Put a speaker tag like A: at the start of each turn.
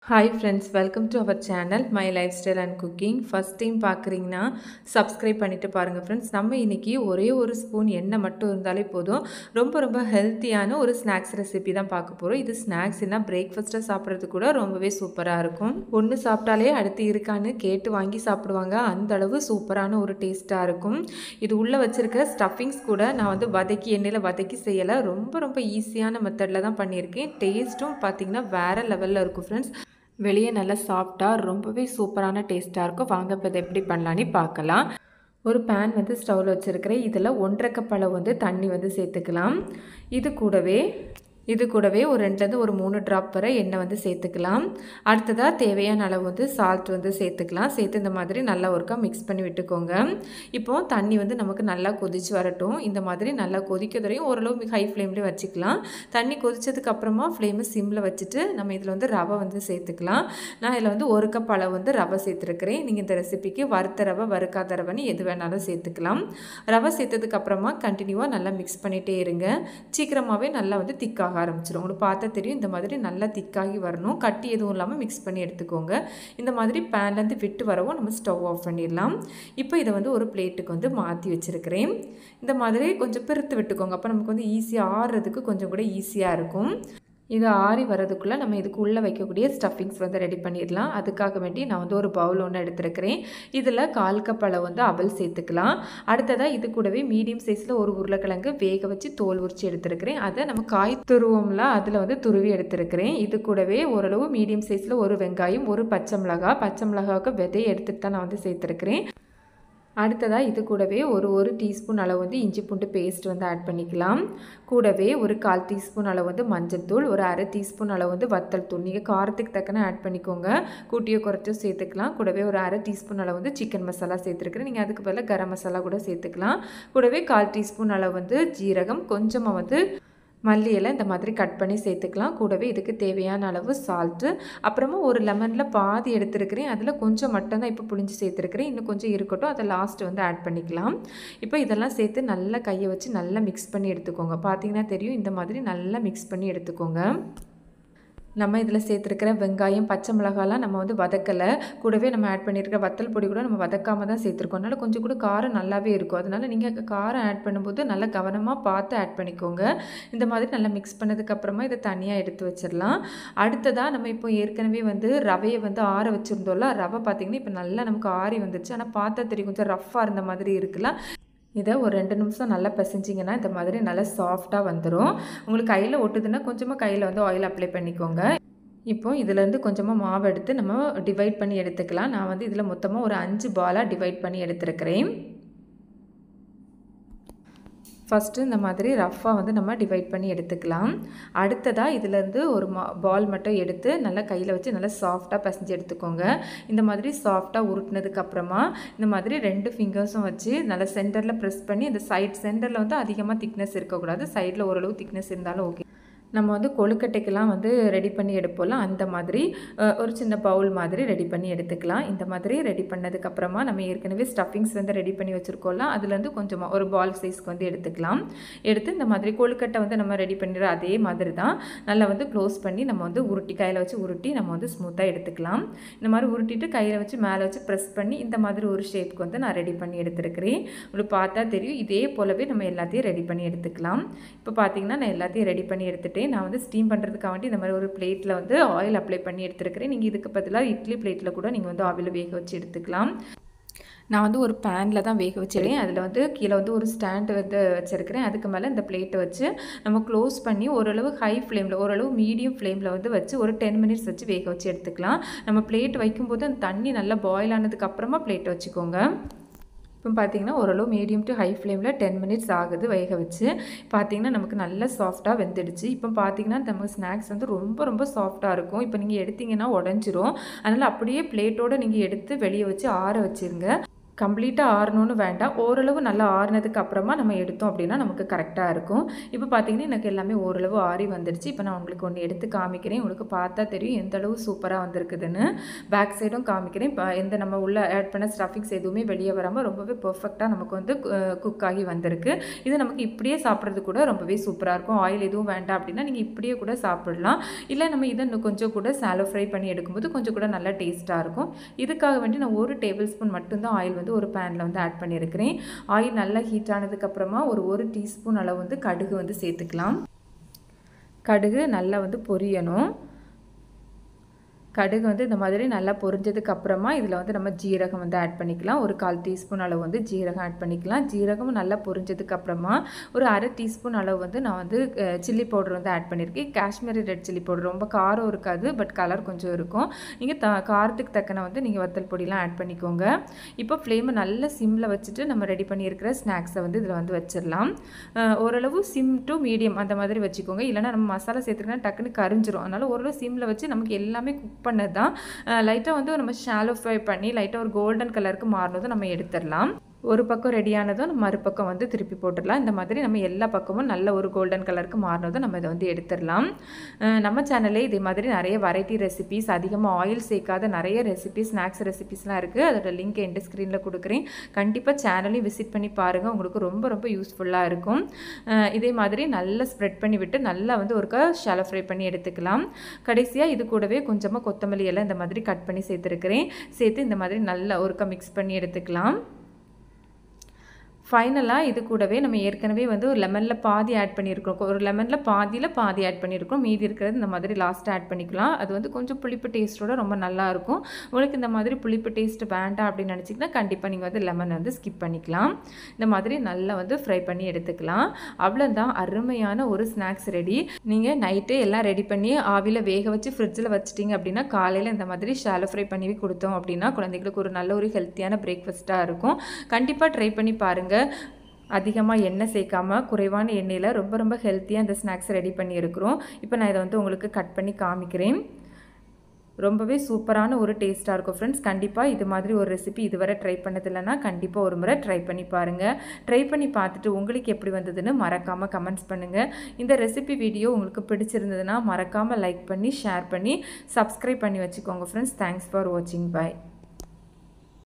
A: hi friends welcome to our channel my lifestyle and cooking first time பார்க்குறீங்கன்னா subscribe பண்ணிவிட்டு பாருங்கள் friends நம்ம இன்றைக்கி ஒரே ஒரு ஸ்பூன் எண்ணெய் மட்டும் இருந்தாலே போதும் ரொம்ப ரொம்ப ஹெல்த்தியான ஒரு ஸ்நாக்ஸ் ரெசிபி தான் பார்க்க போகிறோம் இது ஸ்நாக்ஸ் என்ன பிரேக்ஃபாஸ்ட்டாக சாப்பிட்றது கூட ரொம்பவே சூப்பராக இருக்கும் ஒன்று சாப்பிட்டாலே அடுத்து இருக்கான்னு கேட்டு வாங்கி சாப்பிடுவாங்க அந்த அளவு சூப்பரான ஒரு டேஸ்ட்டாக இருக்கும் இது உள்ளே வச்சுருக்க ஸ்டஃபிங்ஸ் கூட நான் வந்து வதக்கி எண்ணெயில் வதக்கி செய்யலை ரொம்ப ரொம்ப ஈஸியான மெத்தடில் தான் பண்ணியிருக்கேன் டேஸ்ட்டும் பார்த்திங்கன்னா வேறு லெவலில் இருக்கும் ஃப்ரெண்ட்ஸ் வெளியே நல்லா சாஃப்டாக ரொம்பவே சூப்பரான டேஸ்ட்டாக இருக்கும் வாங்க இப்போ இதை எப்படி பண்ணலான்னு பார்க்கலாம் ஒரு பேன் வந்து ஸ்டவ்வில் வச்சுருக்கிறேன் இதில் ஒன்றரை கப் அளவு வந்து தண்ணி வந்து சேர்த்துக்கலாம் இது கூடவே இது கூடவே ஒரு ரெண்டுலேருந்து ஒரு மூணு ட்ராப் வரை எண்ணெய் வந்து சேர்த்துக்கலாம் அடுத்ததாக தேவையான அளவு வந்து சால்ட் வந்து சேர்த்துக்கலாம் சேர்த்து இந்த மாதிரி நல்லா ஒருக்கா மிக்ஸ் பண்ணி விட்டுக்கோங்க இப்போது தண்ணி வந்து நமக்கு நல்லா கொதிச்சு வரட்டும் இந்த மாதிரி நல்லா கொதிக்க வரையும் ஓரளவு ஹை ஃப்ளேம்லேயே வச்சுக்கலாம் தண்ணி கொதிச்சதுக்கு அப்புறமா ஃப்ளேமை சிம்மில் வச்சுட்டு நம்ம இதில் வந்து ரவை வந்து சேர்த்துக்கலாம் நான் இதில் வந்து ஒரு கப் அளவு வந்து ரவை சேர்த்துருக்கிறேன் நீங்கள் இந்த ரெசிபிக்கு வறுத்த ரவை வறுக்காத ரவைன்னு எது வேணாலும் சேர்த்துக்கலாம் ரவை சேர்த்ததுக்கு அப்புறமா கண்டினியூவாக நல்லா மிக்ஸ் பண்ணிகிட்டே இருங்க சீக்கிரமாகவே நல்லா வந்து திக்காக ஆக ஆரம்பிச்சிடும் உங்களுக்கு பார்த்தா தெரியும் இந்த மாதிரி நல்லா திக்காகி வரணும் கட்டி எதுவும் இல்லாமல் மிக்ஸ் பண்ணி எடுத்துக்கோங்க இந்த மாதிரி பேன்லேருந்து விட்டு வரவும் நம்ம ஸ்டவ் ஆஃப் பண்ணிடலாம் இப்போ இதை வந்து ஒரு பிளேட்டுக்கு வந்து மாற்றி வச்சுருக்கிறேன் இந்த மாதிரி கொஞ்சம் பெருத்து விட்டுக்கோங்க அப்போ நமக்கு வந்து ஈஸியாக ஆடுறதுக்கு கொஞ்சம் கூட ஈஸியாக இருக்கும் இது ஆறி வரதுக்குள்ளே நம்ம இதுக்கு உள்ளே வைக்கக்கூடிய ஸ்டஃபிங்ஸ் வந்து ரெடி பண்ணிடலாம் அதுக்காக வேண்டி நான் வந்து ஒரு பவுல் ஒன்று எடுத்துருக்கிறேன் இதில் கால் கப் அளவு வந்து அவல் சேர்த்துக்கலாம் அடுத்ததாக இது கூடவே மீடியம் சைஸில் ஒரு உருளைக்கிழங்கு வேக வச்சு தோல் உரிச்சு எடுத்துருக்கிறேன் அதை நம்ம காய் துருவோம்ல அதில் வந்து துருவி எடுத்துருக்கிறேன் இது கூடவே ஓரளவு மீடியம் சைஸில் ஒரு வெங்காயம் ஒரு பச்சை மிளகா பச்சை மிளகாவுக்கு விதையை எடுத்துகிட்டு தான் நான் வந்து சேர்த்துருக்கிறேன் அடுத்ததாக இது கூடவே ஒரு ஒரு டீஸ்பூன் அளவு வந்து இஞ்சி பூண்டு பேஸ்ட் வந்து ஆட் பண்ணிக்கலாம் கூடவே ஒரு கால் டீஸ்பூன் அளவு வந்து மஞ்சள்தூள் ஒரு அரை டீஸ்பூன் அளவு வந்து வத்தல் தூள் நீங்கள் காரத்துக்கு தக்கன ஆட் பண்ணிக்கோங்க கூட்டியோ குறைச்சோ சேர்த்துக்கலாம் கூடவே ஒரு அரை டீஸ்பூன் அளவு வந்து சிக்கன் மசாலா சேர்த்துருக்குறேன் நீங்கள் அதுக்கு பதிலாக கரம் மசாலா கூட சேர்த்துக்கலாம் கூடவே கால் டீஸ்பூன் அளவு வந்து ஜீரகம் கொஞ்சமாக வந்து மல்லி இலை இந்த மாதிரி கட் பண்ணி சேர்த்துக்கலாம் கூடவே இதுக்கு தேவையான அளவு சால்ட்டு அப்புறமா ஒரு லெமனில் பாதி எடுத்துருக்கிறேன் அதில் கொஞ்சம் மட்டும்தான் இப்போ புளிஞ்சு சேர்த்துருக்கிறேன் இன்னும் கொஞ்சம் இருக்கட்டும் அதை லாஸ்ட்டு வந்து ஆட் பண்ணிக்கலாம் இப்போ இதெல்லாம் சேர்த்து நல்லா கையை வச்சு நல்லா மிக்ஸ் பண்ணி எடுத்துக்கோங்க பார்த்தீங்கன்னா தெரியும் இந்த மாதிரி நல்லா மிக்ஸ் பண்ணி எடுத்துக்கோங்க நம்ம இதில் சேர்த்துருக்கிற வெங்காயம் பச்சை மிளகாலாம் நம்ம வந்து வதக்கலை கூடவே நம்ம ஆட் பண்ணியிருக்கிற வத்தல் பொடி கூட நம்ம வதக்காமல் தான் சேர்த்துருக்கோம் அதனால் கொஞ்சம் கூட காரம் நல்லாவே இருக்கும் அதனால் நீங்கள் காரம் ஆட் பண்ணும்போது நல்லா கவனமாக பார்த்து ஆட் பண்ணிக்கோங்க இந்த மாதிரி நல்லா மிக்ஸ் பண்ணதுக்கப்புறமா இதை தனியாக எடுத்து வச்சிடலாம் அடுத்ததாக நம்ம இப்போ ஏற்கனவே வந்து ரவையை வந்து ஆற வச்சுருந்தோம்ல ரவை பார்த்திங்கன்னா இப்போ நல்லா நமக்கு ஆறி வந்துருச்சு ஆனால் பார்த்தா தெரியும் கொஞ்சம் ரஃப்பாக இருந்த மாதிரி இருக்குல்ல இதை ஒரு ரெண்டு நிமிஷம் நல்லா பிசைஞ்சிங்கன்னா இந்த மாதிரி நல்லா சாஃப்டாக வந்துடும் உங்களுக்கு கையில் ஒட்டுதுன்னா கொஞ்சமாக கையில் வந்து ஆயில் அப்ளை பண்ணிக்கோங்க இப்போ இதிலேருந்து கொஞ்சமாக மாவு எடுத்து நம்ம டிவைட் பண்ணி எடுத்துக்கலாம் நான் வந்து இதில் மொத்தமாக ஒரு அஞ்சு பாலாக டிவைட் பண்ணி எடுத்துருக்கிறேன் ஃபஸ்ட்டு இந்த மாதிரி ரஃப்பாக வந்து நம்ம டிவைட் பண்ணி எடுத்துக்கலாம் அடுத்ததாக இதிலேருந்து ஒரு மா பால் மட்டும் எடுத்து நல்லா கையில் வச்சு நல்லா சாஃப்டாக பசைஞ்சு எடுத்துக்கோங்க இந்த மாதிரி சாஃப்டாக உருட்டினதுக்கப்புறமா இந்த மாதிரி ரெண்டு ஃபிங்கர்ஸும் வச்சு நல்லா சென்டரில் ப்ரெஸ் பண்ணி இந்த சைட் சென்டரில் வந்து அதிகமாக திக்னஸ் இருக்கக்கூடாது சைடில் ஓரளவு திக்னஸ் இருந்தாலும் ஓகே நம்ம வந்து கொழுக்கட்டைக்கெல்லாம் வந்து ரெடி பண்ணி எடுப்போம்ல அந்த மாதிரி ஒரு சின்ன பவுல் மாதிரி ரெடி பண்ணி எடுத்துக்கலாம் இந்த மாதிரி ரெடி பண்ணதுக்கப்புறமா நம்ம ஏற்கனவே ஸ்டஃபிங்ஸ் வந்து ரெடி பண்ணி வச்சுருக்கோம்ல அதுலேருந்து கொஞ்சமாக ஒரு பால் சைஸ்க்கு வந்து எடுத்துக்கலாம் எடுத்து இந்த மாதிரி கொழுக்கட்டை வந்து நம்ம ரெடி பண்ணிடுற அதே மாதிரி தான் நல்லா வந்து க்ளோஸ் பண்ணி நம்ம வந்து உருட்டி கையில் வச்சு உருட்டி நம்ம வந்து ஸ்மூத்தாக எடுத்துக்கலாம் இந்த மாதிரி உருட்டிட்டு கையில் வச்சு மேலே வச்சு ப்ரெஸ் பண்ணி இந்த மாதிரி ஒரு ஷேப்க்கு வந்து நான் ரெடி பண்ணி எடுத்துருக்கிறேன் உங்களுக்கு பார்த்தா தெரியும் இதே போலவே நம்ம எல்லாத்தையும் ரெடி பண்ணி எடுத்துக்கலாம் இப்போ பார்த்தீங்கன்னா நான் எல்லாத்தையும் ரெடி பண்ணி எடுத்துகிட்டேன் நான் வந்து ஸ்டீம் பண்ணுறதுக்காக வேண்டி இந்த மாதிரி ஒரு பிளேட்டில் வந்து ஆயில் அப்ளை பண்ணி எடுத்துருக்கிறேன் நீங்கள் இதுக்கு பதிலாக இட்லி பிளேட்டில் கூட நீங்கள் வந்து ஆவியில் வேக வச்சு எடுத்துக்கலாம் நான் வந்து ஒரு பேனில் தான் வேக வச்சிருக்கேன் அதில் வந்து கீழே வந்து ஒரு ஸ்டாண்டு வந்து வச்சுருக்கிறேன் அதுக்கு மேலே இந்த பிளேட்டை வச்சு நம்ம க்ளோஸ் பண்ணி ஓரளவு ஹை ஃப்ளேமில் ஓரளவு மீடியம் ஃப்ளேமில் வந்து வச்சு ஒரு டென் மினிட்ஸ் வச்சு வேக வச்சு எடுத்துக்கலாம் நம்ம பிளேட் வைக்கும்போது அந்த தண்ணி நல்லா பாயில் ஆனதுக்கப்புறமா பிளேட்டை வச்சுக்கோங்க இப்போ பார்த்தீங்கன்னா ஓரளவு மீடியம் டு ஹை ஃப்ளேமில் டென் மினிட்ஸ் ஆகுது வேக வச்சு பார்த்தீங்கன்னா நமக்கு நல்ல சாஃப்டாக வெந்துடுச்சு இப்போ பார்த்தீங்கன்னா நம்ம ஸ்நாக்ஸ் வந்து ரொம்ப ரொம்ப சாஃப்டாக இருக்கும் இப்போ நீங்கள் எடுத்தீங்கன்னா உடஞ்சிரும் அதனால் அப்படியே பிளேட்டோடு நீங்கள் எடுத்து வெளியே வச்சு ஆற வச்சுருங்க கம்ப்ளீட்டாக ஆறணும்னு வேண்டாம் ஓரளவு நல்லா ஆறுனதுக்கு அப்புறமா நம்ம எடுத்தோம் அப்படின்னா நமக்கு கரெக்டாக இருக்கும் இப்போ பார்த்தீங்கன்னா எனக்கு எல்லாமே ஓரளவு ஆறி வந்துடுச்சு இப்போ நான் உங்களுக்கு ஒன்று எடுத்து காமிக்கிறேன் உங்களுக்கு பார்த்தா தெரியும் எந்த அளவு சூப்பராக வந்திருக்குதுன்னு பேக் சைடும் காமிக்கிறேன் இப்போ எந்த நம்ம உள்ள ஆட் பண்ண ஸ்டஃபிங்ஸ் எதுவுமே வெளியே வராமல் ரொம்பவே பர்ஃபெக்டாக நமக்கு வந்து குக் ஆகி வந்திருக்கு இது நமக்கு இப்படியே சாப்பிட்றது கூட ரொம்பவே சூப்பராக இருக்கும் ஆயில் எதுவும் வேண்டாம் அப்படின்னா நீங்கள் இப்படியே கூட சாப்பிடலாம் இல்லை நம்ம இதை இன்னும் கொஞ்சம் கூட சாலோ ஃப்ரை பண்ணி எடுக்கும்போது கொஞ்சம் கூட நல்லா டேஸ்ட்டாக இருக்கும் இதுக்காக வேண்டி நான் ஒரு டேபிள் ஸ்பூன் மட்டும்தான் ஆயில் வந்து ஒரு பேனில் வந்து ஆட் பண்ணியிருக்கிறேன் ஆயில் நல்லா ஹீட் ஆனதுக்கப்புறமா ஒரு ஒரு டீஸ்பூன் அளவு வந்து கடுகு வந்து சேர்த்துக்கலாம் கடுகு நல்லா வந்து பொரியணும் கடுகு வந்து இந்த மாதிரி நல்லா பொரிஞ்சதுக்கு அப்புறமா இதில் வந்து நம்ம ஜீரகம் வந்து ஆட் பண்ணிக்கலாம் ஒரு கால் டீஸ்பூன் அளவு வந்து ஜீரகம் ஆட் பண்ணிக்கலாம் ஜீரகம் நல்லா பொரிஞ்சதுக்கு அப்புறமா ஒரு அரை டீஸ்பூன் அளவு வந்து நான் வந்து சில்லி பவுடர் வந்து ஆட் பண்ணியிருக்கேன் காஷ்மீரி ரெட் சில்லி பவுடர் ரொம்ப காரம் இருக்காது பட் கலர் கொஞ்சம் இருக்கும் நீங்கள் த காரத்துக்கு தக்கன வந்து நீங்கள் வத்தல் பொடிலாம் ஆட் பண்ணிக்கோங்க இப்போ ஃப்ளேமை நல்லா சிம்மில் வச்சுட்டு நம்ம ரெடி பண்ணியிருக்கிற ஸ்நாக்ஸை வந்து இதில் வந்து வச்சிடலாம் ஓரளவு சிம் டு மீடியம் அந்த மாதிரி வச்சுக்கோங்க இல்லைனா நம்ம மசாலா சேர்த்துக்கினா டக்குன்னு கரிஞ்சிரும் அதனால் ஓரளவு சிம்மில் வச்சு நமக்கு எல்லாமே குக் பண்ணது தான் லைட்டாக வந்து நம்ம ஷாலோ ஃப்ரை பண்ணி லைட்டாக ஒரு கோல்டன் கலருக்கு மாறினதும் நம்ம எடுத்துடலாம் ஒரு பக்கம் ரெடியானதும் நம்ம மறுபக்கம் வந்து திருப்பி போட்டுடலாம் இந்த மாதிரி நம்ம எல்லா பக்கமும் நல்ல ஒரு கோல்டன் கலருக்கு மாறினதும் நம்ம இதை வந்து எடுத்துடலாம் நம்ம சேனல்லே இதே மாதிரி நிறைய வெரைட்டி ரெசிபிஸ் அதிகமாக ஆயில் சேர்க்காத நிறைய ரெசிபிஸ் ஸ்நாக்ஸ் ரெசிபிஸ்லாம் இருக்குது அதோட லிங்க் எண்டு ஸ்க்ரீனில் கொடுக்குறேன் கண்டிப்பாக சேனலையும் விசிட் பண்ணி பாருங்கள் உங்களுக்கு ரொம்ப ரொம்ப யூஸ்ஃபுல்லாக இருக்கும் இதே மாதிரி நல்லா ஸ்ப்ரெட் பண்ணி விட்டு நல்லா வந்து ஒருக்கா ஷாலோ ஃப்ரை பண்ணி எடுத்துக்கலாம் கடைசியாக இது கூடவே கொஞ்சமாக கொத்தமல்லி எல்லாம் இந்த மாதிரி கட் பண்ணி சேர்த்துருக்கிறேன் சேர்த்து இந்த மாதிரி நல்லா ஒருக்கா மிக்ஸ் பண்ணி எடுத்துக்கலாம் ஃபைனலாக இது கூடவே நம்ம ஏற்கனவே வந்து ஒரு லெமனில் பாதி ஆட் பண்ணியிருக்கோம் ஒரு லெமனில் பாதியில் பாதி ஆட் பண்ணியிருக்கோம் மீதி இருக்கிறது இந்த மாதிரி லாஸ்ட்டாக ஆட் பண்ணிக்கலாம் அது வந்து கொஞ்சம் புளிப்பு டேஸ்ட்டோட ரொம்ப நல்லாயிருக்கும் உங்களுக்கு இந்த மாதிரி புளிப்பு டேஸ்ட் வேண்டாம் அப்படின்னு நினச்சிங்கன்னா கண்டிப்பாக நீங்கள் வந்து லெமன் வந்து ஸ்கிப் பண்ணிக்கலாம் இந்த மாதிரி நல்லா வந்து ஃப்ரை பண்ணி எடுத்துக்கலாம் அவ்வளோதான் அருமையான ஒரு ஸ்நாக்ஸ் ரெடி நீங்கள் நைட்டே எல்லாம் ரெடி பண்ணி ஆவியில் வேக வச்சு ஃப்ரிட்ஜில் வச்சிட்டிங்க அப்படின்னா காலையில் இந்த மாதிரி ஷாலோ ஃப்ரை பண்ணி கொடுத்தோம் அப்படின்னா குழந்தைங்களுக்கு ஒரு நல்ல ஒரு ஹெல்த்தியான பிரேக்ஃபாஸ்ட்டாக இருக்கும் கண்டிப்பாக ட்ரை பண்ணி பாருங்கள் அதிகமாக எண்ணெய் சேர்க்காம குறைவான எண்ணெயில் ரொம்ப ரொம்ப ஹெல்த்தியாக இந்த ஸ்நாக்ஸ் ரெடி பண்ணியிருக்கிறோம் இப்போ நான் இதை வந்து உங்களுக்கு கட் பண்ணி காமிக்கிறேன் ரொம்பவே சூப்பரான ஒரு டேஸ்ட்டாக இருக்கும் ஃப்ரெண்ட்ஸ் கண்டிப்பாக இது மாதிரி ஒரு ரெசிபி இதுவரை ட்ரை பண்ணதில்லைன்னா கண்டிப்பாக ஒரு முறை ட்ரை பண்ணி பாருங்கள் ட்ரை பண்ணி பார்த்துட்டு உங்களுக்கு எப்படி வந்ததுன்னு மறக்காமல் கமெண்ட்ஸ் பண்ணுங்கள் இந்த ரெசிபி வீடியோ உங்களுக்கு பிடிச்சிருந்ததுன்னா மறக்காமல் லைக் பண்ணி ஷேர் பண்ணி சப்ஸ்கிரைப் பண்ணி வச்சுக்கோங்க ஃப்ரெண்ட்ஸ் தேங்க்ஸ் ஃபார் வாட்சிங் பாய்